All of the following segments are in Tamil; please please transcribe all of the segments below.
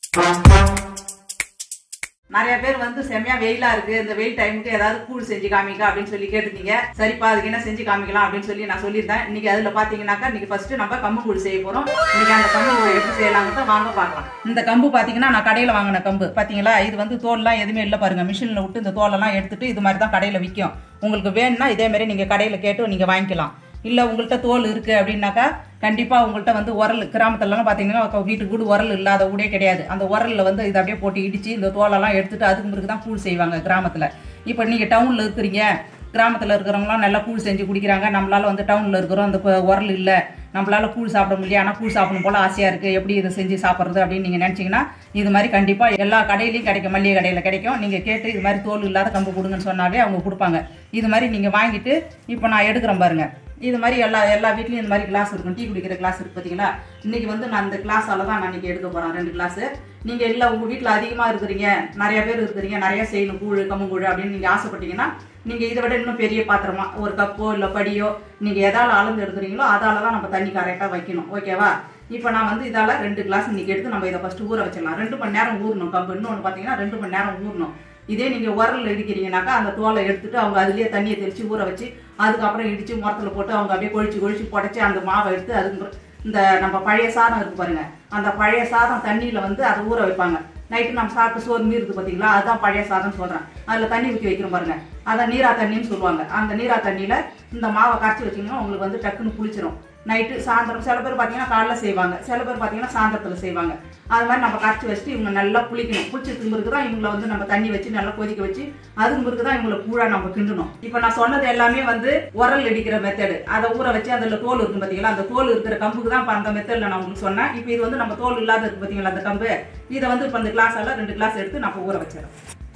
நிறைய பேர் வந்து செம்மையா வெயிலா இருக்கு இந்த வெயில் டைமுக்கு ஏதாவது கூழ் செஞ்சு காமிக்க அப்படின்னு சொல்லி கேட்டிருந்தீங்க சரிப்பா அதுக்கு என்ன செஞ்சு காமிக்கலாம் அப்படின்னு சொல்லி நான் சொல்லியிருந்தேன் இன்னைக்கு அதுல பாத்தீங்கன்னாக்கா இன்னைக்கு ஃபர்ஸ்ட் நம்ம கம்பு கூழ் செய்ய போறோம் இன்னைக்கு அந்த கம்பு கூழ் எப்படி செய்யலாங்கிறத வாங்க பார்க்கலாம் இந்த கம்பு பாத்தீங்கன்னா நான் கடையில வாங்கின கம்பு பாத்தீங்களா இது வந்து தோல்லாம் எதுவுமே இல்லை பாருங்க மிஷின்ல விட்டு இந்த தோலெல்லாம் எடுத்துட்டு இது மாதிரி தான் கடையில விற்கும் உங்களுக்கு வேணும்னா இதே மாதிரி நீங்க கடையில கேட்டு நீங்க வாங்கிக்கலாம் இல்லை உங்கள்கிட்ட தோல் இருக்குது அப்படின்னாக்கா கண்டிப்பாக உங்கள்கிட்ட வந்து உரல் கிராமத்துலலாம் பார்த்தீங்கன்னா க- வீட்டுக்கு வீடு உரல் இல்லாத ஊடே கிடையாது அந்த உரலில் வந்து இதை அப்படியே போட்டு இடித்து இந்த தோலெல்லாம் எடுத்துட்டு அதுக்கு பிறகு தான் கூழ் செய்வாங்க கிராமத்தில் இப்போ நீங்கள் டவுனில் இருக்கிறீங்க கிராமத்தில் இருக்கிறவங்களாம் நல்லா கூழ் செஞ்சு குடிக்கிறாங்க நம்மளால வந்து டவுனில் இருக்கிறோம் அந்த ப- உரல் இல்லை நம்மளால கூழ் சாப்பிட முடியல ஆனால் கூழ் சாப்பிடணும் போல ஆசையாக இருக்குது எப்படி இதை செஞ்சு சாப்பிட்றது அப்படின்னு நீங்கள் நினச்சிங்கன்னா இது மாதிரி கண்டிப்பாக எல்லா கடையிலையும் கிடைக்கும் மல்லிகை கடையில் கிடைக்கும் நீங்கள் கேட்டு இது மாதிரி தோல் இல்லாத கம்பு கொடுங்கன்னு சொன்னாவே அவங்க கொடுப்பாங்க இது மாதிரி நீங்கள் வாங்கிட்டு இப்போ நான் எடுக்கிறேன் பாருங்க இது மாதிரி எல்லா எல்லா வீட்லேயும் இந்த மாதிரி கிளாஸ் இருக்கும் டீ குடிக்கிற கிளாஸ் இருக்கு பார்த்தீங்களா இன்னைக்கு வந்து நான் இந்த கிளாஸால தான் நான் இன்னைக்கு எடுக்க போகிறேன் ரெண்டு கிளாஸ் நீங்கள் இல்லை உங்கள் வீட்டில் அதிகமாக இருக்கிறீங்க நிறைய பேர் இருக்கிறீங்க நிறைய செய்யணும் கூழ் கம்மங்கூழ் அப்படின்னு நீங்கள் ஆசைப்பட்டீங்கன்னா நீங்கள் இதை விட இன்னும் பெரிய பாத்திரமா ஒரு கப்போ இல்லை படியோ நீங்கள் எதால் அளந்து எடுக்கிறீங்களோ அதால தான் நம்ம தண்ணி கரெக்டாக வைக்கணும் ஓகேவா இப்போ நான் வந்து இதால் ரெண்டு கிளாஸ் இன்னைக்கு எடுத்து நம்ம இதை ஃபஸ்ட்டு ஊற வச்சிடலாம் ரெண்டு மணி நேரம் ஊறணும் கம்பு இன்னொன்று பார்த்தீங்கன்னா ரெண்டு மணி நேரம் ஊறணும் இதே நீங்கள் உரல்ல இடிக்கிறீங்கனாக்கா அந்த தோலை எடுத்துட்டு அவங்க அதுலேயே தண்ணியை தெளித்து ஊற வச்சு அதுக்கப்புறம் இடித்து முரத்தில் போட்டு அவங்க அப்படியே கொழிச்சு கொழிச்சு புடச்சி அந்த மாவை எடுத்து அதுக்கு பிற- இந்த நம்ம பழைய சாதம் இருக்கு பாருங்க அந்த பழைய சாதம் தண்ணியில் வந்து அதை ஊற வைப்பாங்க நைட்டு நம்ம சாப்பிட்டு சோறு மீறுது பார்த்தீங்களா அதுதான் பழைய சாதம் சொல்கிறேன் அதில் தண்ணி ஊற்றி வைக்கிறோம் பாருங்க அதை நீரா தண்ணின்னு சொல்லுவாங்க அந்த நீரா தண்ணியில் இந்த மாவை கரைச்சி வச்சிங்கன்னா உங்களுக்கு வந்து டக்குன்னு புளிச்சிரும் நைட்டு சாயந்தரம் சில பேர் பார்த்தீங்கன்னா காலைல செய்வாங்க சில பேர் பார்த்தீங்கன்னா சாயந்தரத்தில் செய்வாங்க அது மாதிரி நம்ம கரைச்சி வச்சுட்டு இவங்க நல்லா புளிக்கணும் புளிச்சதுக்கு பிறகு தான் இவங்களை வந்து நம்ம தண்ணி வச்சு நல்லா கொதிக்க வச்சு அதுக்கு பிறகு தான் இவங்களை கூழா நம்ம கிண்டணும் இப்போ நான் சொன்னது எல்லாமே வந்து உரல் இடிக்கிற மெத்தடு அதை ஊற வச்சு அதில் தோல் இருக்கும் பார்த்தீங்களா அந்த தோல் இருக்கிற கம்புக்கு தான் இப்போ அந்த மெத்தடில் நான் உங்களுக்கு சொன்னேன் இப்போ இது வந்து நம்ம தோல் இல்லாத இருக்கு பார்த்தீங்களா அந்த கம்பு இதை வந்து இப்போ அந்த கிளாஸ் எல்லாம் ரெண்டு கிளாஸ் எடுத்து நம்ம ஊற வச்சிடறோம்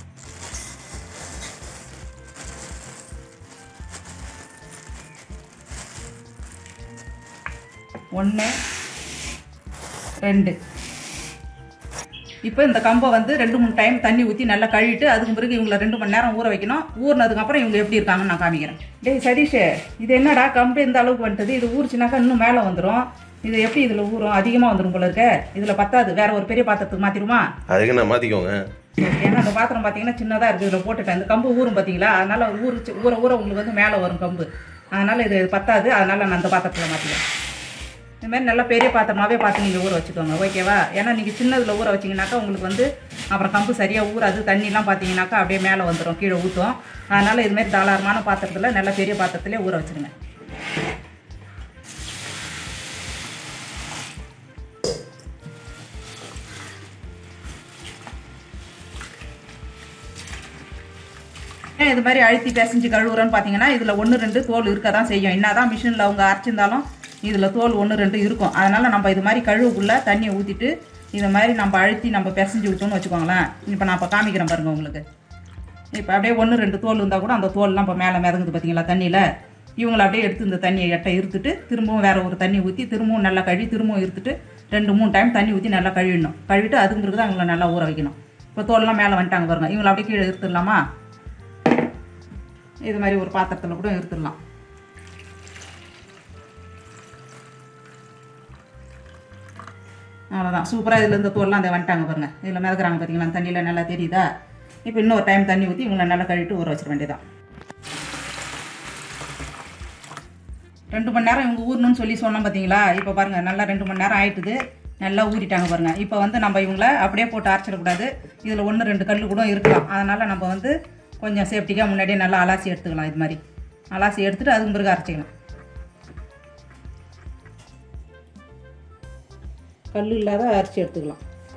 ஒன்று ரெண்டு இப்போ இந்த கம்பை வந்து ரெண்டு மூணு டைம் தண்ணி ஊற்றி நல்லா கழுவிட்டு அதுக்கு பிறகு இவங்களை ரெண்டு மணி நேரம் ஊற வைக்கணும் ஊறினதுக்கப்புறம் இவங்க எப்படி இருக்காங்கன்னு நான் காமிக்கிறேன் டேய் சதீஷ் இது என்னடா கம்பு இந்த அளவுக்கு வந்துட்டது இது ஊறிச்சுனாக்கா இன்னும் மேலே வந்துடும் இது எப்படி இதில் ஊறும் அதிகமாக வந்துடும் போல இருக்க இதில் பத்தாது வேற ஒரு பெரிய பாத்திரத்துக்கு மாற்றிடுமா அதுக்கு நான் மாற்றிக்கோங்க ஏன்னா அந்த பாத்திரம் பார்த்தீங்கன்னா சின்னதாக இருக்குது இதில் போட்டுட்டேன் இந்த கம்பு ஊறும் பார்த்தீங்களா அதனால ஊறிச்சு ஊற ஊற உங்களுக்கு வந்து மேலே வரும் கம்பு அதனால இது பத்தாது அதனால நான் அந்த பாத்திரத்தில் மாற்றிக்கிறேன் இந்த மாதிரி நல்லா பெரிய பாத்திரமாவே பார்த்து நீங்கள் ஊற வச்சுக்கோங்க ஓகேவா ஏன்னா நீங்கள் சின்னதில் ஊற வச்சிங்கனாக்கா உங்களுக்கு வந்து அப்புறம் கம்பு சரியாக ஊறாது தண்ணிலாம் பார்த்தீங்கன்னாக்கா அப்படியே மேலே வந்துடும் கீழே ஊற்றும் அதனால் இதுமாரி தாராளமான பாத்திரத்தில் நல்ல பெரிய பாத்திரத்திலே ஊற வச்சுருங்க ஏன் இது மாதிரி அழுத்தி பிசைஞ்சு கழுவுறோன்னு பார்த்தீங்கன்னா இதில் ஒன்று ரெண்டு தோல் இருக்க தான் செய்யும் என்ன தான் மிஷினில் அவங்க அரைச்சிருந்தாலும் இதில் தோல் ஒன்று ரெண்டு இருக்கும் அதனால் நம்ம இது மாதிரி கழுவுக்குள்ளே தண்ணியை ஊற்றிட்டு இது மாதிரி நம்ம அழுத்தி நம்ம பிசைஞ்சு விட்டோம்னு வச்சுக்கோங்களேன் இப்போ நான் இப்போ காமிக்கிறேன் பாருங்க உங்களுக்கு இப்போ அப்படியே ஒன்று ரெண்டு தோல் இருந்தால் கூட அந்த தோல்லாம் இப்போ மேலே மிதங்குது பார்த்தீங்களா தண்ணியில் இவங்களை அப்படியே எடுத்து இந்த தண்ணியை எட்ட இருத்துட்டு திரும்பவும் வேற ஒரு தண்ணி ஊற்றி திரும்பவும் நல்லா கழுவி திரும்பவும் இருத்துட்டு ரெண்டு மூணு டைம் தண்ணி ஊற்றி நல்லா கழுவிடணும் கழுவிட்டு அதுக்கு பிறகு தான் இவங்களை நல்லா ஊற வைக்கணும் இப்போ தோல்லாம் மேலே வந்துட்டாங்க பாருங்க இவங்களை அப்படியே கீழே இருத்துடலாமா இது மாதிரி ஒரு பாத்திரத்தில் கூட எடுத்துடலாம் அவ்வளோதான் சூப்பராக இதில் இந்த தோல்லாம் அந்த வந்துட்டாங்க பாருங்க இதில் மிதக்குறாங்க பார்த்தீங்களா அந்த தண்ணியில் நல்லா தெரியுதா இப்போ இன்னொரு டைம் தண்ணி ஊற்றி இவங்களை நல்லா கழுவிட்டு ஊற வச்சிட வேண்டியதான் ரெண்டு மணி நேரம் இவங்க ஊறணும்னு சொல்லி சொன்னோம் பார்த்தீங்களா இப்போ பாருங்கள் நல்லா ரெண்டு மணி நேரம் ஆயிட்டுது நல்லா ஊறிட்டாங்க பாருங்கள் இப்போ வந்து நம்ம இவங்கள அப்படியே போட்டு அரைச்சிடக்கூடாது இதில் ஒன்று ரெண்டு கல் கூட இருக்கலாம் அதனால் நம்ம வந்து கொஞ்சம் சேஃப்டிக்காக முன்னாடியே நல்லா அலாசி எடுத்துக்கலாம் இது மாதிரி அலாசி எடுத்துட்டு அதுக்கு பிறகு அரைச்சிக்கலாம் கல் இல்லாத அரைச்சி எடுத்துக்கலாம்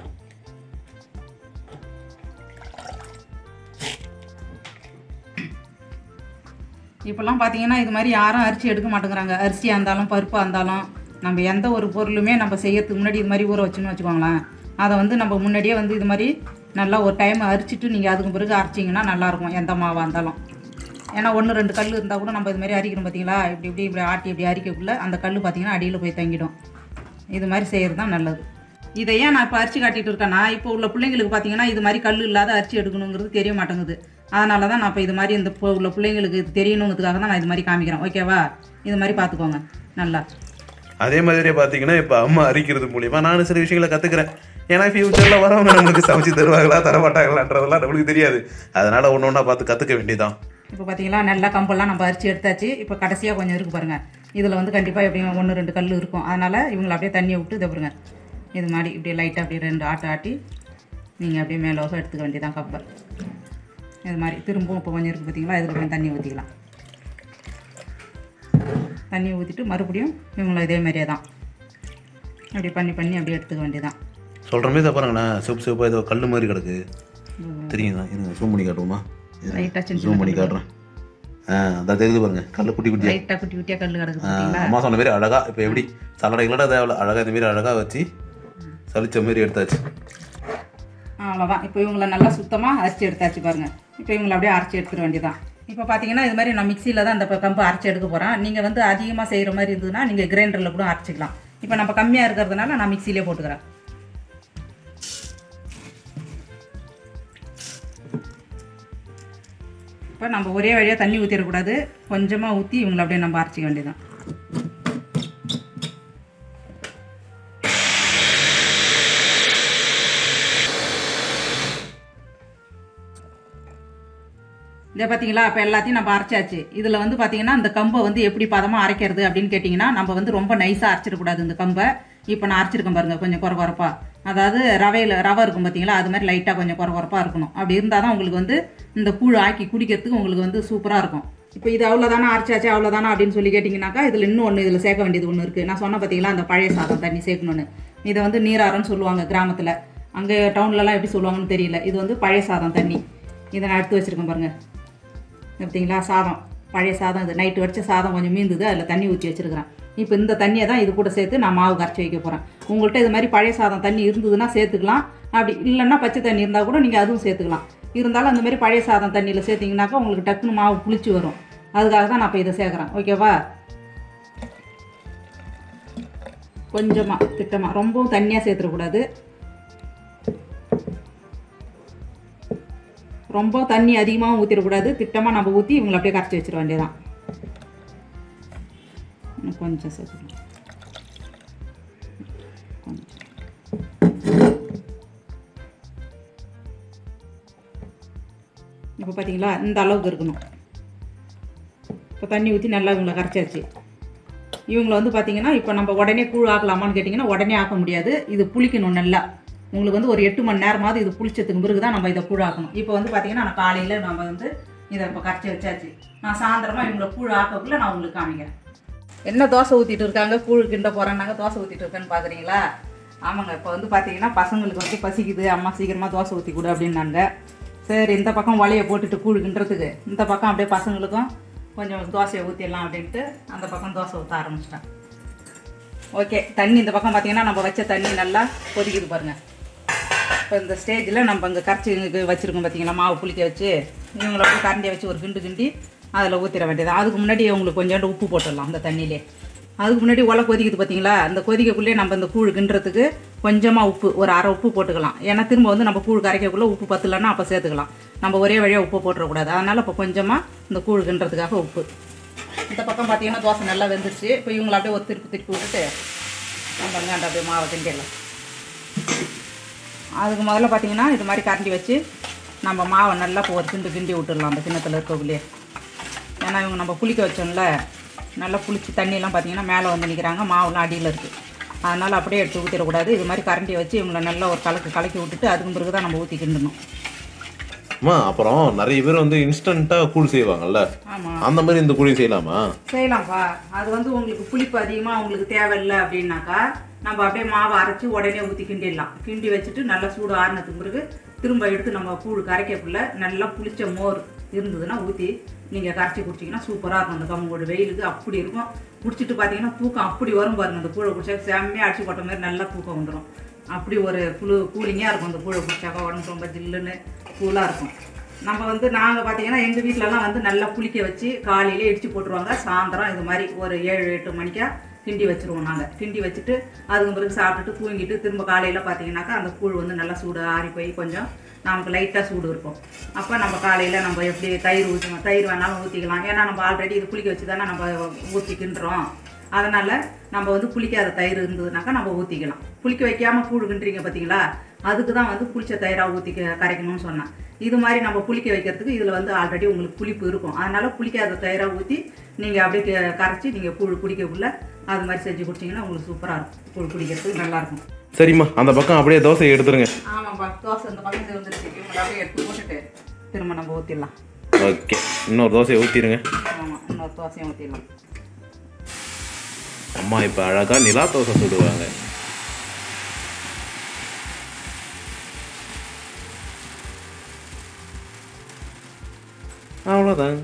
இப்போல்லாம் பார்த்தீங்கன்னா இது மாதிரி யாரும் அரிசி எடுக்க மாட்டேங்கிறாங்க அரிசியாக இருந்தாலும் பருப்பாக இருந்தாலும் நம்ம எந்த ஒரு பொருளுமே நம்ம செய்யறதுக்கு முன்னாடி இது மாதிரி ஊற வச்சுன்னு வச்சுக்கோங்களேன் அதை வந்து நம்ம முன்னாடியே வந்து இது மாதிரி நல்லா ஒரு டைம் அரிச்சிட்டு நீங்கள் அதுக்கு பிறகு அரைச்சிங்கன்னா நல்லாயிருக்கும் எந்த மாவாக இருந்தாலும் ஏன்னா ஒன்று ரெண்டு கல் இருந்தால் கூட நம்ம இது மாதிரி அரிக்கிறோம் பார்த்தீங்களா இப்படி இப்படி இப்படி ஆட்டி இப்படி அரிக்கக்குள்ளே அந்த கல் பார்த்தீங்கன்னா அடியில் போய் தங்கிடும் இது மாதிரி செய்கிறது தான் நல்லது இதை ஏன் நான் இப்போ அரிசி காட்டிட்டு இருக்கேன்னா இப்போ உள்ள பிள்ளைங்களுக்கு பார்த்தீங்கன்னா இது மாதிரி கல் இல்லாத அரிசி எடுக்கணுங்கிறது தெரிய மாட்டேங்குது அதனால தான் நான் இப்போ இது மாதிரி இந்த இப்போ உள்ள பிள்ளைங்களுக்கு இது தெரியணுங்கிறதுக்காக தான் நான் இது மாதிரி காமிக்கிறேன் ஓகேவா இது மாதிரி பார்த்துக்கோங்க நல்லா அதே மாதிரியே பார்த்தீங்கன்னா இப்போ அம்மா அரிக்கிறது மூலியமா நானும் சில விஷயங்களை கற்றுக்கிறேன் ஏன்னா ஃபியூச்சரில் வரவங்க நம்மளுக்கு சமைச்சு தருவாங்களா தரமாட்டாங்களான்றதெல்லாம் நம்மளுக்கு தெரியாது அதனால ஒன்று ஒன்றா பார்த்து கற்றுக்க வேண்டியதான் இப்போ பார்த்தீங்களா நல்லா கம்பெல்லாம் நம்ம அரிச்சு எடுத்தாச்சு இப்போ கடைசியாக கொஞ்சம் இருக்கு பாருங்க இதில் வந்து கண்டிப்பாக எப்படியும் ஒன்று ரெண்டு கல் இருக்கும் அதனால் இவங்களை அப்படியே தண்ணியை விட்டு இதை பாருங்க இது மாதிரி இப்படியே லைட்டாக அப்படியே ரெண்டு ஆட்டு ஆட்டி நீங்கள் அப்படியே மேலே வசம் எடுத்துக்க வேண்டியதான் கப்பல் இது மாதிரி திரும்பவும் இப்போ கொஞ்சம் இருக்குது பார்த்தீங்களா இதில் கொஞ்சம் தண்ணி ஊற்றிக்கலாம் தண்ணி ஊற்றிட்டு மறுபடியும் இவங்களை இதே மாதிரியே தான் அப்படி பண்ணி பண்ணி அப்படியே எடுத்துக்க வேண்டியதான் சொல்கிற மாதிரி தான் பாருங்கண்ணா சிவப்பு சிவப்பாக ஏதோ கல் மாதிரி கிடக்கு தெரியுங்களா இருங்க ஜூம் பண்ணி காட்டுவோமா லைட்டாக சின்ன ஜூம் பண்ணி காட்டுறேன் ஆ அதான் தெரியுது பாருங்க கல் குட்டி குட்டியா லைட்டாக குட்டி குட்டியாக கல் கிடக்கு ஆ, பார்த்தீங்களா அம்மா சொன்ன மாதிரி அழகா இப்போ எப்படி சலடைகளோட தேவையில்ல அழகா இந்த மாதிரி அழகா வச்சு சலிச்ச மாதிரி எடுத்தாச்சு அவ்வளோதான் இப்போ இவங்களை நல்லா சுத்தமாக அரைச்சி எடுத்தாச்சு பாருங்க இப்போ இவங்களை அப்படியே அரைச்சி எடுத்துட வேண்டியதான் இப்போ பார்த்தீங்கன்னா இது மாதிரி நான் மிக்சியில் தான் இந்த கம்பு அரைச்சி எடுக்க போகிறேன் நீங்கள் வந்து அதிகமாக செய்கிற மாதிரி இருந்ததுன்னா நீங்கள் கிரைண்டரில் கூட அரைச்சிக்கலாம் இப்போ நம்ம கம்மியாக இருக்கிறதுனால நான் மிக்சியிலே போட்டுக்கிறேன் இப்போ நம்ம ஒரே வழியாக தண்ணி ஊற்றிடக்கூடாது கொஞ்சமாக ஊற்றி இவங்களை அப்படியே நம்ம அரைச்சிக்க வேண்டியதான் இதை பார்த்தீங்களா இப்போ எல்லாத்தையும் நம்ம அரைச்சாச்சு இதில் வந்து பார்த்தீங்கன்னா இந்த கம்பை வந்து எப்படி பதமாக அரைக்கிறது அப்படின்னு கேட்டிங்கன்னா நம்ம வந்து ரொம்ப நைஸாக அரைச்சிடக்கூடாது இந்த கம்பை இப்போ நான் அரைச்சிருக்கேன் பாருங்கள் கொஞ்சம் குறை குறைப்பா அதாவது ரவையில் ரவை இருக்கும் பார்த்தீங்களா அது மாதிரி லைட்டாக கொஞ்சம் குறை குறைப்பா இருக்கணும் அப்படி இருந்தால் தான் உங்களுக்கு வந்து இந்த கூழ் ஆக்கி குடிக்கிறதுக்கு உங்களுக்கு வந்து சூப்பராக இருக்கும் இப்போ இது அவ்வளோதானே அரைச்சாச்சு அவ்வளோதானா அப்படின்னு சொல்லி கேட்டிங்கனாக்கா இதில் இன்னும் ஒன்று இதில் சேர்க்க வேண்டியது ஒன்று இருக்குது நான் சொன்ன பார்த்தீங்களா அந்த பழைய சாதம் தண்ணி சேர்க்கணுன்னு இதை வந்து நீராரன்னு சொல்லுவாங்க கிராமத்தில் அங்கே டவுன்லலாம் எப்படி சொல்லுவாங்கன்னு தெரியல இது வந்து பழைய சாதம் தண்ணி இதை நான் எடுத்து வச்சுருக்கேன் பாருங்கள் பார்த்தீங்களா சாதம் பழைய சாதம் இது நைட்டு வச்ச சாதம் கொஞ்சம் மீந்துது அதில் தண்ணி ஊற்றி வச்சிருக்கிறேன் இப்போ இந்த தண்ணியை தான் இது கூட சேர்த்து நான் மாவு கரைச்சி வைக்க போகிறேன் உங்கள்கிட்ட இது மாதிரி பழைய சாதம் தண்ணி இருந்ததுன்னா சேர்த்துக்கலாம் அப்படி இல்லைன்னா பச்சை தண்ணி இருந்தால் கூட நீங்கள் அதுவும் சேர்த்துக்கலாம் இருந்தாலும் அந்த மாதிரி பழைய சாதம் தண்ணியில் சேர்த்திங்கனாக்கா உங்களுக்கு டக்குன்னு மாவு புளிச்சு வரும் அதுக்காக தான் நான் இப்போ இதை சேர்க்குறேன் ஓகேவா கொஞ்சமாக திட்டமாக ரொம்பவும் தண்ணியாக சேர்த்துடக்கூடாது ரொம்ப தண்ணி அதிகமாகவும் ஊற்றிடக்கூடாது திட்டமாக நம்ம ஊற்றி இவங்களை அப்படியே கரைச்சி வச்சிட வேண்டியதான் இன்னும் கொஞ்சம் சேர்த்துக்கலாம் கொஞ்சம் இப்போ பார்த்தீங்களா இந்த அளவுக்கு இருக்கணும் இப்போ தண்ணி ஊற்றி நல்லா இவங்களை கரைச்சாச்சு இவங்களை வந்து பார்த்தீங்கன்னா இப்போ நம்ம உடனே கூழ் ஆக்கலாமான்னு கேட்டிங்கன்னா உடனே ஆக்க முடியாது இது புளிக்கணும் நல்லா உங்களுக்கு வந்து ஒரு எட்டு மணி நேரமாவது இது புளிச்சதுக்கு பிறகு தான் நம்ம இதை கூழ் ஆக்கணும் இப்போ வந்து பார்த்தீங்கன்னா நான் காலையில் நம்ம வந்து இதை இப்போ கரைச்சி வச்சாச்சு நான் சாயந்தரமாக இவங்களை கூழ் ஆக்கக்குள்ள நான் உங்களுக்கு காமிக்கிறேன் என்ன தோசை ஊற்றிட்டு இருக்காங்க கூழ் கிண்ட போகிறேன்னாங்க தோசை ஊற்றிட்டு இருக்கேன்னு பார்க்குறீங்களா ஆமாங்க இப்போ வந்து பார்த்தீங்கன்னா பசங்களுக்கு வந்து பசிக்குது அம்மா சீக்கிரமாக தோசை ஊற்றி கொடு அப்படின்னாங்க சரி இந்த பக்கம் வலையை போட்டுட்டு கூழ் கிண்டுறதுக்கு இந்த பக்கம் அப்படியே பசங்களுக்கும் கொஞ்சம் தோசையை ஊற்றிடலாம் அப்படின்ட்டு அந்த பக்கம் தோசை ஊற்ற ஆரம்பிச்சிட்டேன் ஓகே தண்ணி இந்த பக்கம் பார்த்தீங்கன்னா நம்ம வச்ச தண்ணி நல்லா கொதிக்குது பாருங்கள் இப்போ இந்த ஸ்டேஜில் நம்ம இங்கே கரைச்சி இங்கே வச்சுருக்கோம் பார்த்தீங்களா மாவு புளிக்க வச்சு இவங்கள போய் கரண்டியை வச்சு ஒரு கிண்டு கிண்டி அதில் ஊற்றிட வேண்டியது அதுக்கு முன்னாடி உங்களுக்கு கொஞ்சோண்டு உப்பு போட்டுடலாம் அந்த தண்ணியிலே அதுக்கு முன்னாடி உலை கொதிக்குது பார்த்தீங்களா அந்த கொதிக்கக்குள்ளே நம்ம இந்த கூழ் கிண்டுறதுக்கு கொஞ்சமாக உப்பு ஒரு அரை உப்பு போட்டுக்கலாம் ஏன்னா திரும்ப வந்து நம்ம கூழ் கரைக்கக்குள்ளே உப்பு பத்தலைன்னா அப்போ சேர்த்துக்கலாம் நம்ம ஒரே வழியாக உப்பு போட்டுறக்கூடாது அதனால் இப்போ கொஞ்சமாக இந்த கூழ் கிண்டுறதுக்காக உப்பு இந்த பக்கம் பார்த்தீங்கன்னா தோசை நல்லா வெந்துருச்சு இப்போ இவங்களை அப்படியே ஒரு திருப்பி திருப்பி விட்டுட்டு நம்ம அங்காண்ட அப்படியே மாவை கிண்டிடலாம் அதுக்கு முதல்ல பார்த்தீங்கன்னா இது மாதிரி கரண்டி வச்சு நம்ம மாவை நல்லா இப்போ ஒரு கிண்டு கிண்டி விட்டுடலாம் அந்த கிண்ணத்தில் இருக்கக்குள்ளே ஏன்னா இவங்க நம்ம புளிக்க வச்சோம்ல நல்லா புளிச்சு தண்ணியெல்லாம் பார்த்தீங்கன்னா மேலே வந்து நிற்கிறாங்க மாவுலாம் அடியில் இருக்குது அதனால் அப்படியே எடுத்து ஊற்றிடக்கூடாது இது மாதிரி கரண்டியை வச்சு இவங்களை நல்லா ஒரு கலக்கு கலக்கி விட்டுட்டு அதுக்கு பிறகு தான் நம்ம ஊற்றி கிண்டணும் அம்மா அப்புறம் நிறைய பேர் வந்து இன்ஸ்டண்ட்டாக கூழ் செய்வாங்கல்ல ஆமாம் அந்த மாதிரி இந்த கூழையும் செய்யலாமா செய்யலாம்ப்பா அது வந்து உங்களுக்கு புளிப்பு அதிகமாக உங்களுக்கு தேவையில்லை அப்படின்னாக்கா நம்ம அப்படியே மாவை அரைச்சி உடனே ஊற்றி கிண்டிடலாம் கிண்டி வச்சுட்டு நல்லா சூடு ஆறுனதுக்கு பிறகு திரும்ப எடுத்து நம்ம கூழ் கரைக்கக்குள்ள நல்லா புளிச்ச மோர் இருந்ததுன்னா ஊற்றி நீங்கள் கரைச்சி குடிச்சிங்கன்னா சூப்பராக இருக்கும் அந்த கம்மங்கூடு வெயிலுக்கு அப்படி இருக்கும் குடிச்சிட்டு பார்த்தீங்கன்னா தூக்கம் அப்படி வரும் பாருங்க அந்த கூழை குடிச்சா செம்மையாக அடிச்சு போட்ட மாதிரி நல்லா தூக்கம் வந்துடும் அப்படி ஒரு குழு கூலிங்காக இருக்கும் அந்த கூழை குடிச்சாக்கா உடம்பு ரொம்ப ஜில்லுன்னு கூலாக இருக்கும் நம்ம வந்து நாங்கள் பார்த்தீங்கன்னா எங்கள் வீட்டிலலாம் வந்து நல்லா புளிக்க வச்சு காலையிலே இடிச்சு போட்டுருவாங்க சாயந்தரம் இது மாதிரி ஒரு ஏழு எட்டு மணிக்கா கிண்டி வச்சுருவோம் நாங்கள் கிண்டி வச்சுட்டு அதுக்கு பிறகு சாப்பிட்டுட்டு தூங்கிட்டு திரும்ப காலையில் பார்த்தீங்கன்னாக்கா அந்த கூழ் வந்து நல்லா சூடு ஆறி போய் கொஞ்சம் நமக்கு லைட்டாக சூடு இருக்கும் அப்போ நம்ம காலையில் நம்ம எப்படி தயிர் ஊற்றணும் தயிர் வேணாலும் ஊற்றிக்கலாம் ஏன்னா நம்ம ஆல்ரெடி இது புளிக்க வச்சு தானே நம்ம ஊற்றி கிண்டுறோம் அதனால நம்ம வந்து புளிக்காத தயிர் இருந்ததுனாக்கா நம்ம ஊற்றிக்கலாம் புளிக்க வைக்காம கூழுகின்றீங்க பார்த்தீங்களா அதுக்கு தான் வந்து புளிச்ச தயிராக ஊற்றி கரைக்கணும்னு சொன்னேன் இது மாதிரி நம்ம புளிக்க வைக்கிறதுக்கு இதில் வந்து ஆல்ரெடி உங்களுக்கு புளிப்பு இருக்கும் அதனால புளிக்காத தயிராக ஊற்றி நீங்கள் அப்படியே க- கரைச்சி நீங்கள் கூழ் குடிக்கக்குள்ள அது மாதிரி செஞ்சு குடிச்சிங்கன்னா உங்களுக்கு சூப்பராக இருக்கும் கூழ் குடிக்கிறதுக்கு நல்லாயிருக்கும் சரிம்மா அந்த பக்கம் அப்படியே தோசையை எடுத்துருங்க ஆமாப்பா தோசை இந்த பக்கத்து வந்துருச்சு இவங்களை அப்படியே எடுத்து போட்டுட்டு திரும்ப நம்ம ஊற்றிடலாம் ஓகே இன்னொரு தோசையை ஊற்றிடுங்க ஆமாம் இன்னொரு தோசையும் ஊற்றிடலாம் அம்மா இப்போ அழகாக நிலா தோசை சுடுவாங்க அவ்வளோதான்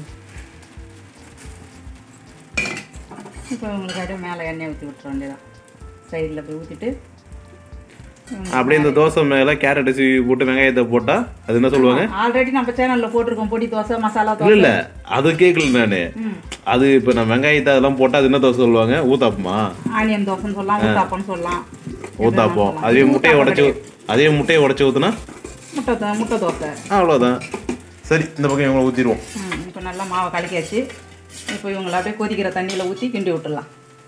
இப்போ உங்களுக்கு அப்படியே மேலே எண்ணெய் ஊற்றி விட்டுற வேண்டியதான் சைடில் போய் ஊற்றிட்டு அப்படியே இந்த தோசை மேலே கேரட் சீவி போட்டு வெங்காயத்தை போட்டால் அது என்ன சொல்லுவாங்க ஆல்ரெடி நம்ம சேனலில் போட்டிருக்கோம் பொடி தோசை மசாலா இல்லை தோசை இல்லை அது கேட்கல நான் ம் அது இப்போ நான் வெங்காயத்தை அதெல்லாம் போட்டால் அது என்ன தோசை சொல்லுவாங்க ஊத்தாப்பமா ஆனியன் தோசைன்னு சொல்லலாம் ஊத்தாப்பம்னு சொல்லலாம் ஊத்தாப்பம் அதே முட்டையை உடச்சி அதே முட்டையை உடச்சி ஊற்றுனா முட்டை தோ- முட்டை தோசை அவ்வளோதான் சரி இந்த பக்கம் இவங்களை ஊற்றிடுவோம் ம் இப்போ நல்லா மாவை கலக்கியாச்சு இப்போ இவங்களை அப்படியே கொதிக்கிற தண்ணியில் ஊற்றி கிண்டி விட்டுடலாம்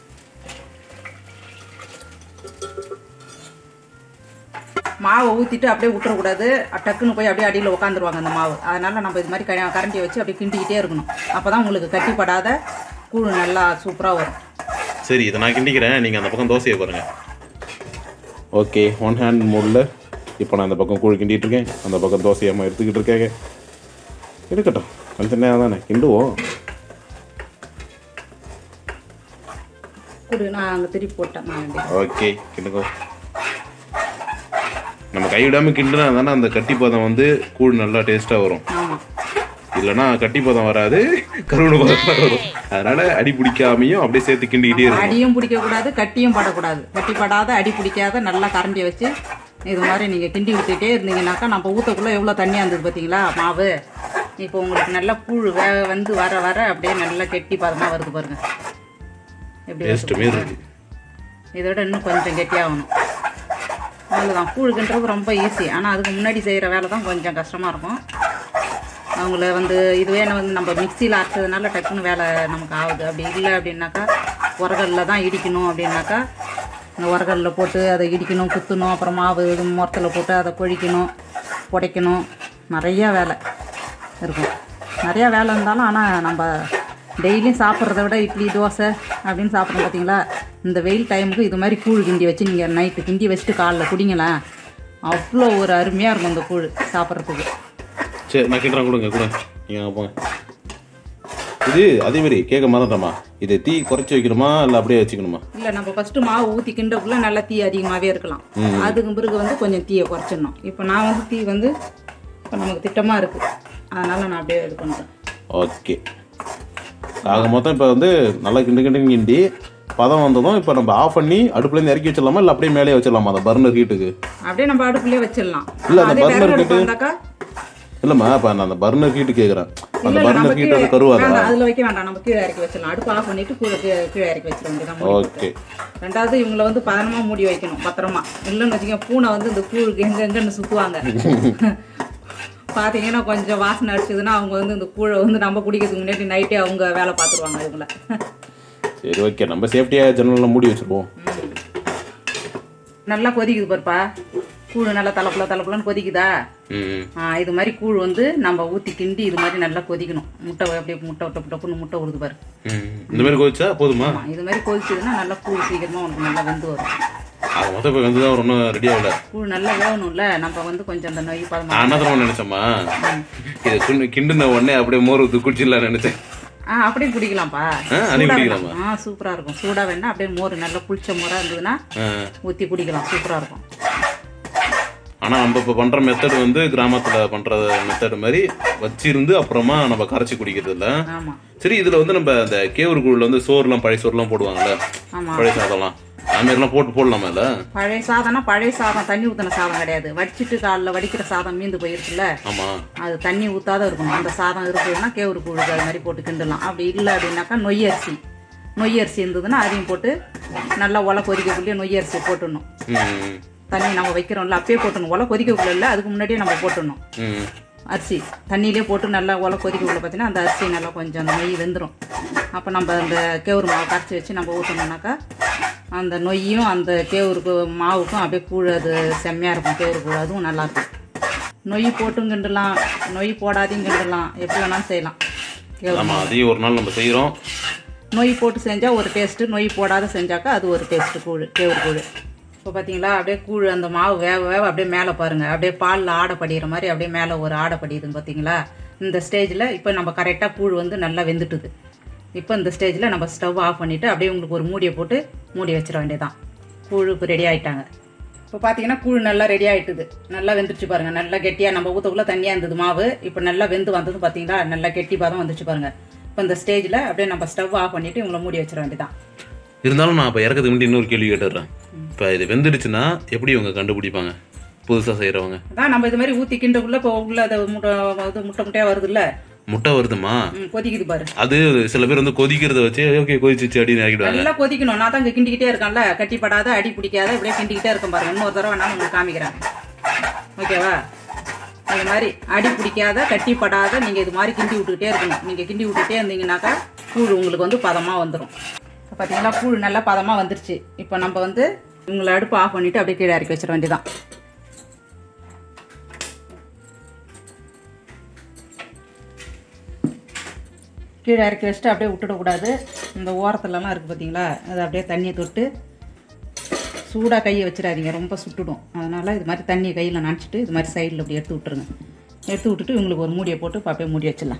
மாவை ஊற்றிட்டு அப்படியே விட்டுறக்கூடாது டக்குன்னு போய் அப்படியே அடியில் உட்காந்துருவாங்க அந்த மாவு அதனால் நம்ம இது மாதிரி க கரண்டியை வச்சு அப்படியே கிண்டிக்கிட்டே இருக்கணும் அப்போ தான் உங்களுக்கு கட்டிப்படாத கூழ் நல்லா சூப்பராக வரும் சரி இதை நான் கிண்டிக்கிறேன் நீங்கள் அந்த பக்கம் தோசையை பாருங்க ஓகே ஒன் ஹேண்ட் மோடில் இப்போ நான் அந்த பக்கம் கூழ் கிண்டிட்டு இருக்கேன் அந்த பக்கம் தோசையம்மா எடுத்துக்கிட்டு இருக்கேங்க இருக்கட்டும் கொஞ்ச நேரம் தானே கிண்டுவோம் கூடு நான் அங்கே திருப்பி போட்டேன் நான் அப்படியே. ஓகே கிண்டுக்கோ நம்ம கைவிடாமல் கிண்டுனா தானே அந்த கட்டி பதம் வந்து கூழ் நல்லா டேஸ்ட்டாக வரும் ஆமாம் இல்லைன்னா கட்டி பதம் வராது கருவண பதம் தான் வரும் அதனால அடி பிடிக்காமையும் அப்படியே சேர்த்து கிண்டிக்கிட்டே இருக்கும் அடியும் பிடிக்கக்கூடாது கட்டியும் படக்கூடாது கட்டி படாத அடி பிடிக்காத நல்லா கரண்டியை வச்சு இது மாதிரி நீங்கள் கிண்டி விட்டுட்டே இருந்தீங்கன்னாக்கா நம்ம ஊற்றக்குள்ளே எவ்வளோ தண்ணியாக இருந்தது பார்த்தீங்களா மாவு இப்போ உங்களுக்கு நல்லா கூழ் வே வந்து வர வர அப்படியே நல்லா கெட்டி பதமாக வருது பாருங்க எப்படி வருது டேஸ்ட்டுமே பாருங்க. இருக்கு இதோட இன்னும் கொஞ்சம் கெட்டியாகணும் அவ்வளோதான் கூழுக்குன்றது ரொம்ப ஈஸி ஆனால் அதுக்கு முன்னாடி செய்கிற வேலை தான் கொஞ்சம் கஷ்டமாக இருக்கும் அவங்கள வந்து இதுவே நம்ம வந்து நம்ம மிக்சியில் அரைச்சதுனால டக்குன்னு வேலை நமக்கு ஆகுது அப்படி இல்லை அப்படின்னாக்கா உரகல்ல தான் இடிக்கணும் அப்படின்னாக்கா இந்த உரகல்ல போட்டு அதை இடிக்கணும் குத்தணும் அப்புறம் மாவு இது முரத்தில் போட்டு அதை கொழிக்கணும் புடைக்கணும் நிறையா வேலை இருக்கும் நிறையா வேலை இருந்தாலும் ஆனால் நம்ம டெய்லியும் சாப்பிட்றத விட இட்லி தோசை அப்படின்னு சாப்பிட்றோம் பார்த்தீங்களா இந்த வெயில் டைமுக்கு இது மாதிரி கூழ் கிண்டி வச்சு நீங்கள் நைட்டு கிண்டி வச்சுட்டு காலைல குடிங்களேன் அவ்வளோ ஒரு அருமையாக இருக்கும் இந்த கூழ் சாப்பிட்றதுக்கு சரி நான் கிண்டுறேன் கொடுங்க கூட நீங்கள் போங்க இது அதே மாதிரி கேட்க மறந்துட்டோமா இதை தீ குறைச்சி வைக்கணுமா இல்லை அப்படியே வச்சுக்கணுமா இல்லை நம்ம ஃபஸ்ட்டு மாவு ஊற்றி கிண்டக்குள்ளே நல்லா தீ அதிகமாகவே இருக்கலாம் அதுக்கு பிறகு வந்து கொஞ்சம் தீயை குறைச்சிடணும் இப்போ நான் வந்து தீ வந்து இப்போ நமக்கு திட்டமாக இருக்குது அதனால் நான் அப்படியே இது பண்ணுறேன் ஓகே ஆக மொத்தம் இப்போ வந்து நல்லா கிண்டு கிண்டு கிண்டி பதம் வந்ததும் இப்போ நம்ம ஆஃப் பண்ணி அடுப்புலேருந்து இறக்கி வச்சிடலாமா இல்லை அப்படியே மேலே வச்சிடலாமா அந்த பர்னர் ஹீட்டுக்கு அப்படியே நம்ம அடுப்புலேயே வச்சிடலாம் இல்ல, அந்த அதே burner விறகு அடுப்பு கிட்ட- இருந்தாக்கா இல்லைம்மா இப்போ நான் அந்த பர்னர் ஹீட்டு கேட்குறேன் அந்த இல்ல, இல்ல, நம்ம பர்னர் ஹீட் கீழே- அது கருவாதா வேண்டாம், அதுல வைக்க வேண்டாம் நம்ம கீழே இறக்கி வச்சிடலாம் அடுப்பு ஆஃப் பண்ணிட்டு கீழே கீழே- கீழே இறக்கி வச்சிட வேண்டியதான் மூடி போட்டு. ஓகே ரெண்டாவது இவங்களை வந்து பதனமா மூடி வைக்கணும் பத்திரமா இல்லைன்னு வச்சுக்கோங்க பூனை வந்து இந்த கூழுக்கு எங்க எங்கன்னு சுத்துவாங்க பாத்தீங்கன்னா கொஞ்சம் வாசனை அடிச்சதுன்னா அவங்க வந்து இந்த கூழை வந்து நம்ம குடிக்கிறதுக்கு முன்னாடி நைட்டே அவங்க வேலை பார்த்துருவாங்க இவங்கள சரி ஓகே நம்ம சேஃப்டியாக ஜன்னலில் மூடி வச்சிருப்போம் நல்லா கொதிக்குது பாருப்பா கூழ் நல்லா தலப்புல தலப்புலன்னு கொதிக்குதா ம் ஆ, இது மாதிரி கூழ் வந்து நம்ம ஊற்றி கிண்டி இது மாதிரி நல்லா கொதிக்கணும் முட்டை அப்படியே முட்டை டப்பு டப்புன்னு முட்டை உழுது பாரு ம் இந்த மாதிரி கொதிச்சா போதுமா ஆமா, இது மாதிரி கொதிச்சதுன்னா நல்லா கூழ் சீக்கிரமா உனக்கு நல்லா வெந்து வரும் அது மொத்தம் இப்போ வந்து தான் ஒன்றும் ரெடி ஆகல கூழ் நல்லா வேகணும்ல நம்ம வந்து கொஞ்சம் அந்த நொய் பதமா நான் என்ன தரமா நினைச்சேம்மா இதை கிண்டு கிண்டுன உடனே அப்படியே மோர் ஊற்றி குடிச்சிடலாம் நினைச்சேன் ஆ அப்படியே குடிக்கலாம்ப்பா ஆ, அப்படியே சூடா குடிக்கலாமா? வேணாம். ஆ சூப்பரா இருக்கும் சூடா வேணா அப்படியே மோர் நல்லா புளிச்ச மோரா இருந்ததுன்னா ஆ ஊற்றி குடிக்கலாம் சூப்பரா இருக்கும் ஆனால் நம்ம இப்போ பண்ணுற மெத்தட் வந்து கிராமத்தில் பண்ணுற மெத்தட் மாதிரி வச்சிருந்து அப்புறமா நம்ம கரைச்சி குடிக்கிறது இல்லை ஆமா சரி இதில் வந்து நம்ம அந்த கேவுரு கூழில் வந்து சோறுலாம் பழைய சோறுலாம் போடுவாங்கல்ல ஆமா பழைய சாதம்லாம் அது மாதிரிலாம் போட்டு போடலாமா இல்லை பழைய சாதம்னா பழைய சாதம் தண்ணி ஊற்றின சாதம் கிடையாது வடிச்சிட்டு காலைல வடிக்கிற சாதம் மீந்து போயிருக்குல்ல ஆமாம் அது தண்ணி ஊத்தாத இருக்கணும் அந்த சாதம் இருக்குதுன்னா கேவுரு கூழுக்கு அது மாதிரி போட்டு கிண்டலாம் அப்படி இல்லை அப்படின்னாக்கா நொய் அரிசி நொய் அரிசி இருந்ததுன்னா அதையும் போட்டு நல்லா ஒலை கொதிக்கக்குள்ளேயே நொய் அரிசி போட்டுடணும் ம் தண்ணி நம்ம வைக்கிறோம்ல அப்பயே போட்டணும் ஒலை கொதிக்கக்குள்ள இல்லை அதுக்கு முன்னாடியே நம்ம போட்டுடணும் ம் அரிசி தண்ணியிலே போட்டு நல்லா ஒலை கொதிக்கக்குள்ள பார்த்தீங்கன்னா அந்த அரிசி நல்லா கொஞ்சம் அந்த நெய் வெந்துடும் அப்போ நம்ம அந்த கேவுரு மாவு கரைச்சி வச்சு நம்ம ஊற்றணும்னாக்கா அந்த நொய்யும் அந்த கேவுருக்கு மாவுக்கும் அப்படியே கூழ் அது செம்மையாக இருக்கும் கேவுரு கூழ் அதுவும் நல்லாயிருக்கும் நொய் போட்டும் கிண்டலாம் நொய் போடாதையும் கிண்டலாம் எப்படி வேணாலும் செய்யலாம் கேவுரு ஆமாம் அதையும் ஒரு நாள் நம்ம செய்கிறோம் நொய் போட்டு செஞ்சால் ஒரு டேஸ்ட்டு நொய் போடாத செஞ்சாக்கா அது ஒரு டேஸ்ட்டு கூழ் கேவுரு கூழ் இப்போ பார்த்தீங்களா அப்படியே கூழ் அந்த மாவு வேக வேக அப்படியே மேலே பாருங்கள் அப்படியே பாலில் ஆடை படிகிற மாதிரி அப்படியே மேலே ஒரு ஆடை படியுதுன்னு பார்த்தீங்களா இந்த ஸ்டேஜில் இப்போ நம்ம கரெக்டாக கூழ் வந்து நல்லா வெந்துட்டுது இப்போ இந்த ஸ்டேஜில் நம்ம ஸ்டவ் ஆஃப் பண்ணிவிட்டு அப்படியே உங்களுக்கு ஒரு மூடியை போட்டு மூடி வச்சிட வேண்டியதான் கூழ் இப்போ ரெடி ஆயிட்டாங்க இப்போ பார்த்தீங்கன்னா கூழ் நல்லா ரெடி ஆயிட்டுது நல்லா வெந்துருச்சு பாருங்கள் நல்லா கெட்டியாக நம்ம ஊற்றக்குள்ளே தண்ணியாக இருந்தது மாவு இப்போ நல்லா வெந்து வந்தது பார்த்தீங்களா நல்லா கெட்டி பாதம் வந்துச்சு பாருங்கள் இப்போ இந்த ஸ்டேஜில் அப்படியே நம்ம ஸ்டவ் ஆஃப் பண்ணிவிட்டு இவங்களை மூடி வச்சிட வேண்டியதான் இருந்தாலும் நான் இப்போ இறக்கிறதுக்கு முன்னாடி இன்னொரு கேள்வி கேட்டுடுறேன் இப்போ இது வெந்துடுச்சுன்னா எப்படி இவங்க கண்டுபிடிப்பாங்க புதுசாக செய்கிறவங்க அதான் நம்ம இது மாதிரி ஊற்றி கிண்டக்குள்ளே இப்போ உள்ள அது முட்டை இது முட்டை முட்டையாக வருதுல்ல முட்டை வருதுமா ம், கொதிக்குது பாரு அது சில பேர் வந்து கொதிக்கிறத வச்சு ஓகே கொதிச்சிச்சு அப்படின்னு இறக்கிடுவாங்க நல்லா கொதிக்கணும் நான் தான் இங்கே கிண்டிக்கிட்டே இருக்கேன்ல கட்டிப்படாத அடி பிடிக்காத இப்படியே கிண்டிக்கிட்டே இருக்கேன் பாருங்க இன்னொரு தடவை வேணாலும் உங்களுக்கு காமிக்கிறேன் ஓகேவா இது மாதிரி அடி பிடிக்காத கட்டிப்படாத நீங்கள் இது மாதிரி கிண்டி விட்டுக்கிட்டே இருக்கணும் நீங்கள் கிண்டி விட்டுக்கிட்டே இருந்தீங்கன்னாக்கா கூழ் உங்களுக்கு வந்து பதமாக வந்துடும் இப்போ பார்த்தீங்களா கூழ் நல்லா பதமாக வந்துருச்சு இப்போ நம்ம வந்து இவங்களை அடுப்பு ஆஃப் பண்ணிவிட்டு அப்படியே கீழே இறக்கி வச்சிட வேண்டியதான் கீழே இறக்கி வச்சுட்டு அப்படியே விட்டுடக்கூடாது இந்த ஓரத்துலலாம் இருக்குது பார்த்தீங்களா அது அப்படியே தண்ணியை தொட்டு சூடாக கையை வச்சிடாதீங்க ரொம்ப சுட்டுடும் அதனால் இது மாதிரி தண்ணியை கையில் நினச்சிட்டு இது மாதிரி சைடில் அப்படி எடுத்து விட்டுருங்க எடுத்து விட்டுட்டு இவங்களுக்கு ஒரு மூடியை போட்டு இப்ப அப்படியே மூடி வச்சிடலாம்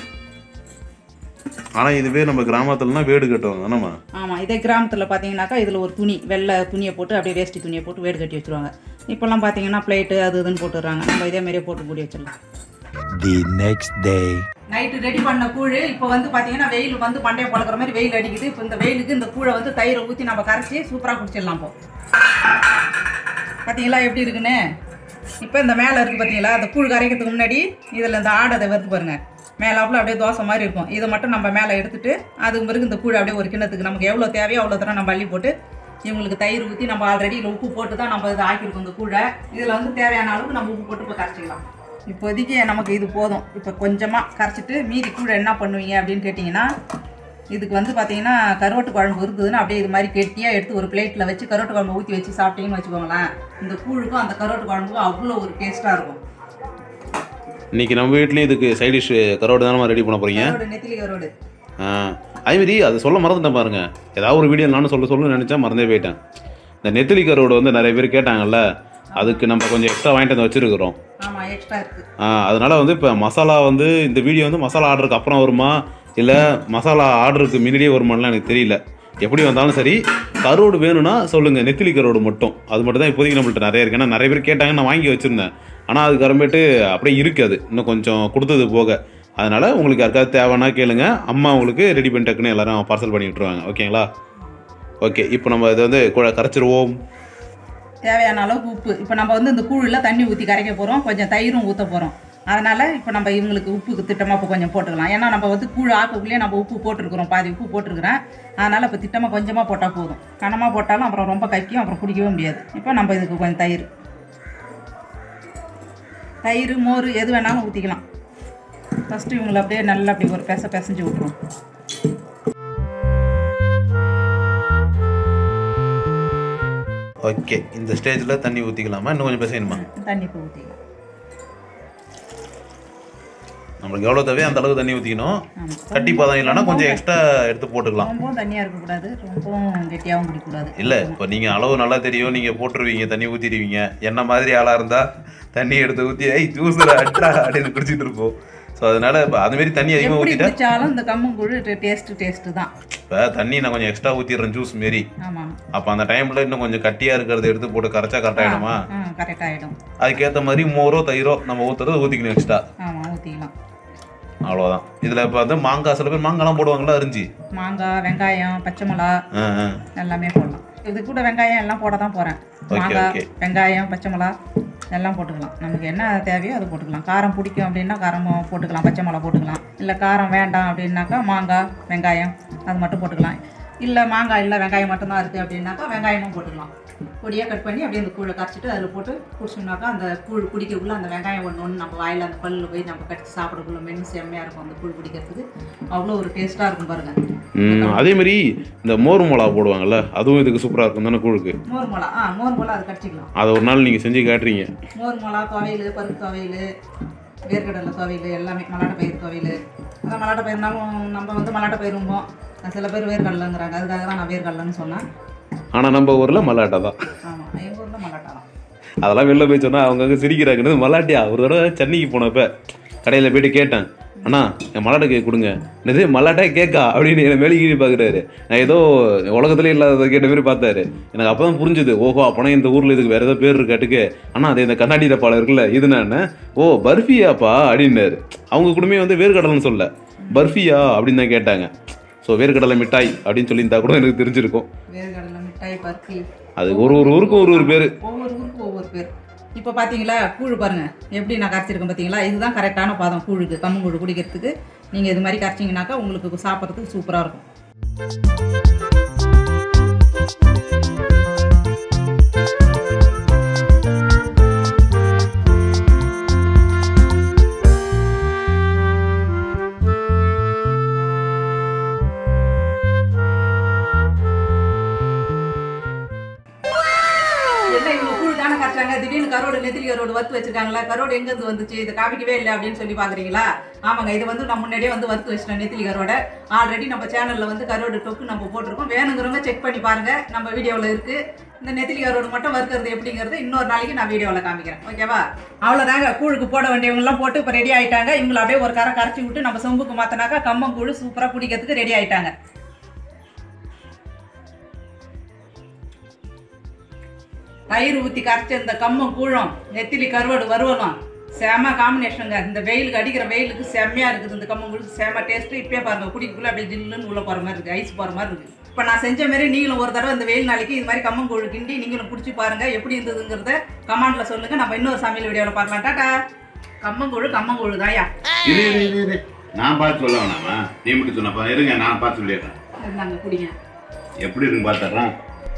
ஆனால் இதுவே நம்ம கிராமத்துலனா வேடு கட்டுவாங்க நம்ம ஆமாம் இதே கிராமத்தில் பார்த்தீங்கன்னாக்கா இதில் ஒரு துணி வெள்ளை துணியை போட்டு அப்படியே வேஷ்டி துணியை போட்டு வேடு கட்டி வச்சுருவாங்க இப்போல்லாம் பார்த்தீங்கன்னா பிளேட்டு அது இதுன்னு போட்டுடுறாங்க நம்ம இதே மாதிரியே போட்டு மூடி வச்சிடலாம் The next day. Night ready பண்ண கூழ் இப்போ வந்து பார்த்தீங்கன்னா வெயில் வந்து மண்டையை பழக்கிற மாதிரி வெயில் அடிக்குது இப்போ இந்த வெயிலுக்கு இந்த கூழை வந்து தயிரை ஊற்றி நம்ம கரைச்சி சூப்பராக குடிச்சிடலாம் இப்போ பார்த்தீங்களா எப்படி இருக்குன்னு இப்போ இந்த மேலே இருக்குது பார்த்தீங்களா அந்த கூழ் கரைக்கிறதுக்கு முன்னாடி இதில் இந்த ஆடை வருது பாருங்க மேலாப்புல அப்படியே தோசை மாதிரி இருக்கும் இதை மட்டும் நம்ம மேலே எடுத்துட்டு அதுக்கு பிறகு இந்த கூழ் அப்படியே ஒரு கிண்ணத்துக்கு நமக்கு எவ்வளோ தேவையோ அவ்வளோ தரம் நம்ம அள்ளி போட்டு இவங்களுக்கு தயிர் ஊற்றி நம்ம ஆல்ரெடி இதில் உப்பு போட்டு தான் நம்ம இதை ஆக்கியிருக்கோம் இந்த கூழை இதில் வந்து தேவையான அளவுக்கு நம்ம உப்பு போட்டு இப்போ கரைச்சிக்கலாம் இப்போதைக்கு நமக்கு இது போதும் இப்போ கொஞ்சமாக கரைச்சிட்டு மீதி கூழை என்ன பண்ணுவீங்க அப்படின்னு கேட்டிங்கன்னா இதுக்கு வந்து பார்த்தீங்கன்னா கருவாட்டு குழம்பு இருக்குதுன்னு அப்படியே இது மாதிரி கெட்டியாக எடுத்து ஒரு பிளேட்டில் வச்சு கருவாட்டு குழம்பு ஊற்றி வச்சு சாப்பிட்டீங்கன்னு வச்சுக்கோங்களேன் இந்த கூழுக்கும் அந்த கருவாட்டு குழம்புக்கும் அவ்வளோ ஒரு டேஸ்ட்டாக இருக்கும் இன்னைக்கு நம்ம வீட்லேயும் இதுக்கு சைட் டிஷ் கரோடு தானே ரெடி பண்ண போகிறீங்க கருவாடு நெத்திலி கருவாடு ஆ அதேமாரி அது சொல்ல மறந்துட்டேன் பாருங்க ஏதாவது ஒரு வீடியோ நானும் சொல்ல சொல்லணும்னு நினச்சா மறந்தே போயிட்டேன் இந்த நெத்திலி கரோடு வந்து நிறைய பேர் கேட்டாங்கல்ல அதுக்கு நம்ம கொஞ்சம் எக்ஸ்ட்ரா வாங்கிட்டு வந்து வச்சுருக்கிறோம் ஆமாம் எக்ஸ்ட்ரா இருக்குது ஆ, அதனால வந்து இப்போ மசாலா வந்து இந்த வீடியோ வந்து மசாலா ஆர்டருக்கு அப்புறம் வருமா இல்லை மசாலா ஆர்டருக்கு முன்னாடியே வருமானலாம் எனக்கு தெரியல எப்படி வந்தாலும் சரி கரோடு வேணும்னா சொல்லுங்கள் நெத்திலி கரோடு மட்டும் அது மட்டும் தான் இப்போதைக்கு நம்மள்ட்ட நிறைய இருக்கு ஏன்னா நிறைய பேர் கேட்டாங்க நான் வாங்கி வச்சுருந்தேன் ஆனால் அதுக்கு அப்புறமேட்டு அப்படியே இருக்காது இன்னும் கொஞ்சம் கொடுத்தது போக அதனால் உங்களுக்கு யாருக்காவது தேவைன்னா கேளுங்க அம்மா உங்களுக்கு ரெடி பண்ணி டக்குன்னு எல்லாரும் பார்சல் பண்ணி விட்ருவாங்க ஓகேங்களா ஓகே இப்போ நம்ம இதை வந்து கு- கரைச்சிருவோம் தேவையான அளவுக்கு உப்பு இப்போ நம்ம வந்து இந்த கூழில் தண்ணி ஊற்றி கரைக்க போகிறோம் கொஞ்சம் தயிரும் ஊற்ற போகிறோம் அதனால் இப்போ நம்ம இவங்களுக்கு உப்புக்கு திட்டமாக இப்போ கொஞ்சம் போட்டுக்கலாம் ஏன்னா நம்ம வந்து கூழ் ஆக்கக்குள்ளேயே நம்ம உப்பு போட்டிருக்கிறோம் பாதி உப்பு போட்டிருக்கிறேன் அதனால் இப்போ திட்டமாக கொஞ்சமாக போட்டால் போதும் கனமாக போட்டாலும் அப்புறம் ரொம்ப கக்கியும் அப்புறம் குடிக்கவே முடியாது இப்போ நம்ம இதுக்கு கொஞ்சம் தயிர் தயிர் மோர் எது வேணாலும் ஊற்றிக்கலாம் ஃபஸ்ட்டு இவங்களை அப்படியே நல்லா அப்படி ஒரு பெச பிசைஞ்சு விட்ருவோம் ஓகே இந்த ஸ்டேஜில் தண்ணி ஊற்றிக்கலாமா இன்னும் கொஞ்சம் பேசணுமா தண்ணி இப்போ ஊற்றிக்கலாம் நம்மளுக்கு எவ்வளோ தேவையோ அந்த அளவுக்கு தண்ணி ஊற்றிக்கணும் ஆமாம் கட்டி பதம் இல்லைன்னா கொஞ்சம் எக்ஸ்ட்ரா எடுத்து போட்டுக்கலாம் ரொம்பவும் தண்ணியாக இருக்கக்கூடாது ரொம்பவும் கெட்டியாகவும் குடிக்கக்கூடாது இல்லை இப்போ நீங்கள் அளவு நல்லா தெரியும் நீங்கள் போட்டுருவீங்க தண்ணி ஊற்றிடுவீங்க என்ன மாதிரி ஆளாக இருந்தால் தண்ணி எடுத்து ஊற்றி ஐ ஜூஸில் அட்டா அப்படின்னு குடிச்சிட்டு இருப்போம் ஸோ அதனால இப்போ அதுமாரி தண்ணி அதிகமாக எப்படி ஊற்றிட்டா குடிச்சாலும் இந்த கம்மங்கூழ் டேஸ்ட்டு டேஸ்ட்டு தான் இப்போ தண்ணி நான் கொஞ்சம் எக்ஸ்ட்ரா ஊற்றிடுறேன் ஜூஸ் மாரி ஆமாம் அப்போ அந்த டைமில் இன்னும் கொஞ்சம் கட்டியாக இருக்கிறத எடுத்து போட்டு கரைச்சா கரெக்ட் ஆகிடுமா ஆ கரெக்ட் ஆகிடும் அதுக்கேற்ற மாதிரி மோரோ தயிரோ நம்ம ஊற்றுறது ஊற்றிக்கணும் எக்ஸ்ட்ரா ஆமாம் ஊற்றிக்கலாம் அவ்வளோதான் இதில் இப்போ வந்து மாங்காய் சில பேர் மாங்காய்லாம் போடுவாங்களா அரிஞ்சு மாங்காய் வெங்காயம் பச்சை மிளகா ஆ ஆ எல்லாமே போடலாம் இது கூட வெங்காயம் எல்லாம் போட தான் போகிறேன் Okay, மாங்காய் okay. வெங்காயம் பச்சை மிளகா எல்லாம் போட்டுக்கலாம் நமக்கு என்ன தேவையோ அது போட்டுக்கலாம் காரம் பிடிக்கும் அப்படின்னா காரமும் போட்டுக்கலாம் பச்சை மிளகா போட்டுக்கலாம் இல்லை காரம் வேண்டாம் அப்படின்னாக்கா மாங்காய் வெங்காயம் அது மட்டும் போட்டுக்கலாம் இல்லை மாங்காய் இல்லை வெங்காயம் மட்டும்தான் இருக்குது அப்படின்னாக்கா வெங்காயமும் போட்டுக்கலாம் பொடியாக கட் பண்ணி அப்படியே அந்த கூழை கரைச்சிட்டு அதில் போட்டு குடிச்சோம்னாக்கா அந்த கூழ் குடிக்கக்குள்ள அந்த வெங்காயம் ஒன்று ஒன்று நம்ம வாயில் அந்த பல்லில் போய் நம்ம கடிச்சு சாப்பிடக்குள்ள மென்று செம்மையாக இருக்கும் அந்த கூழ் குடிக்கிறதுக்கு அவ்வளோ ஒரு டேஸ்ட்டாக இருக்கும் பாருங்கள் ம், அதே மாதிரி இந்த மோர் மிளகா போடுவாங்கல்ல அதுவும் இதுக்கு சூப்பராக இருக்கும் தானே கூழுக்கு மோர் மிளகா ஆ மோர் மிளகா அது கடிச்சிக்கலாம் அதை ஒரு நாள் நீங்கள் செஞ்சு காட்டுறீங்க மோர் மிளகா துவையல் பருப்பு துவையல் வேர்க்கடலை துவையல் எல்லாமே மலாட்டை பயிர் துவையல் அதான் மலாட்டை பயிர்னாலும் நம்ம வந்து மலாட்டை பயிரும்போம் சில பேர் வேர்க்கடலைங்கிறாங்க அதுக்காக தான் நான் வேர்க்கடலைன்னு சொன்னேன் ஆனால் நம்ம ஊரில் மல்லாட்டை தான் ஆமாம் எங்கள் ஊரில் மலாட்டை தான் அதெல்லாம் வெளில போய் சொன்னால் அவங்கவுங்க சிரிக்கிறாங்கன்னு மல்லாட்டியா ஒரு தடவை சென்னைக்கு போனப்ப கடையில் போயிட்டு கேட்டேன் அண்ணா என் மல்லாட்டை கேக் கொடுங்க என்னது மல்லாட்டை கேக்கா அப்படின்னு என்னை மேலே கீழே பார்க்குறாரு நான் ஏதோ உலகத்துலேயே இல்லாத கேட்ட மாதிரி பார்த்தாரு எனக்கு அப்போ தான் புரிஞ்சுது ஓஹோ அப்போனா இந்த ஊரில் இதுக்கு வேறு ஏதோ பேர் இருக்காட்டுக்கு அண்ணா அது இந்த கண்ணாடி டப்பாவில் இருக்குல்ல இது நான் ஓ பர்ஃபியாப்பா அப்படின்னாரு அவங்க குடும்பமே வந்து வேர்க்கடலைன்னு சொல்ல பர்ஃபியா அப்படின்னு தான் கேட்டாங்க ஸோ வேர்க்கடலை மிட்டாய் அப்படின்னு சொல்லியிருந்தா கூட எனக்கு தெரிஞ்சிருக்கும் வேர்க்கடலை மிட்டாய் பருத்தி அது ஒரு ஒரு ஊருக்கும் ஒரு ஒரு பேர் ஒவ்வொரு ஊருக்கும் ஒவ்வொரு பேர் இப்போ பார்த்தீங்களா கூழ் பாருங்க எப்படி நான் கரைச்சிருக்கேன் பார்த்தீங்களா இதுதான் கரெக்டான பாதம் கூழுக்கு கம்மங்கூழ் குடிக்கிறதுக்கு நீங்கள் இது மாதிரி கரைச்சிங்கனாக்கா உங்களுக்கு சாப்பிட்றதுக்கு சூப்பராக இருக்கும் என்ன இவங்க கூழ் தானே கரைச்சாங்க திடீர்னு கரோடு நெத்திலி கரோடு வறுத்து வச்சிருக்காங்களா கரோடு எங்கேருந்து வந்துச்சு இதை காமிக்கவே இல்லை அப்படின்னு சொல்லி பார்க்குறீங்களா ஆமாங்க இது வந்து நான் முன்னாடியே வந்து வறுத்து வச்சிட்டேன் நெத்திலி கரோட ஆல்ரெடி நம்ம சேனலில் வந்து கரோடு டொக்கு நம்ம போட்டிருக்கோம் வேணுங்கிறவங்க செக் பண்ணி பாருங்க நம்ம வீடியோவில் இருக்கு இந்த நெத்திலி கரோடு மட்டும் வறுக்கிறது எப்படிங்கிறது இன்னொரு நாளைக்கு நான் வீடியோவில் காமிக்கிறேன் ஓகேவா அவ்வளோதாங்க கூழுக்கு போட வேண்டியவங்கலாம் போட்டு இப்போ ரெடி ஆயிட்டாங்க இவங்களை அப்படியே ஒரு கரை கரைச்சி விட்டு நம்ம சொம்புக்கு மாற்றினாக்கா கம்மங்கூழ் சூப்பராக குடிக்கிறதுக்கு ரெடி ஆயிட்டாங்க தயிர் ஊற்றி கரைச்ச இந்த கம்மம் கூழம் நெத்திலி கருவாடு வறுவலும் செம காம்பினேஷனுங்க இந்த வெயிலுக்கு அடிக்கிற வெயிலுக்கு செம்மையா இருக்குது இந்த கம்மம் கூழ் செம டேஸ்ட்டு இப்பயே பாருங்க குடிக்குள்ள அப்படியே ஜில்லுன்னு உள்ள போகிற மாதிரி இருக்குது ஐஸ் போகிற மாதிரி இருக்குது இப்போ நான் செஞ்ச மாதிரி நீங்களும் ஒரு தடவை இந்த வெயில் நாளைக்கு இது மாதிரி கம்மம் கூழ் கிண்டி நீங்களும் குடிச்சு பாருங்க எப்படி இருந்ததுங்கிறத கமெண்ட்ல சொல்லுங்க நம்ம இன்னொரு சமையல் வீடியோவில் பார்க்கலாம் டாட்டா கம்மங்கூழ் கம்மங்கூழ் தாயா இரு இரு இரு இரு நான் பார்த்து சொல்ல வேணாமா நீ மட்டும் சொன்னப்பா இருங்க நான் பார்த்து சொல்லிடுறேன் இருந்தாங்க குடிங்க எப்படி இருக்குன்னு பார்த்துட்றேன்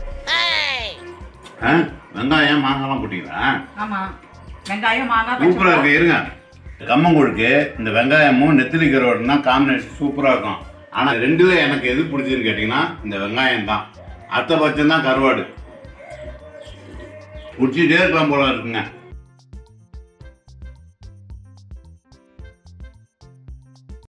ஆ வெங்காயம் மாங்காய்லாம் போட்டீங்களா ஆமாம் வெங்காயம் மாங்காய் பச்சை சூப்பராக இருக்கு இருங்க கம்மங்கூழுக்கு இந்த வெங்காயமும் நெத்திலி கருவாடுனா காம்பினேஷன் சூப்பராக இருக்கும் ஆனால் ரெண்டுல எனக்கு எது பிடிச்சதுன்னு கேட்டிங்கன்னா இந்த வெங்காயம் தான் அத்தை பட்சம் தான் கருவாடு குடிச்சிட்டே இருக்கலாம் போல இருக்குங்க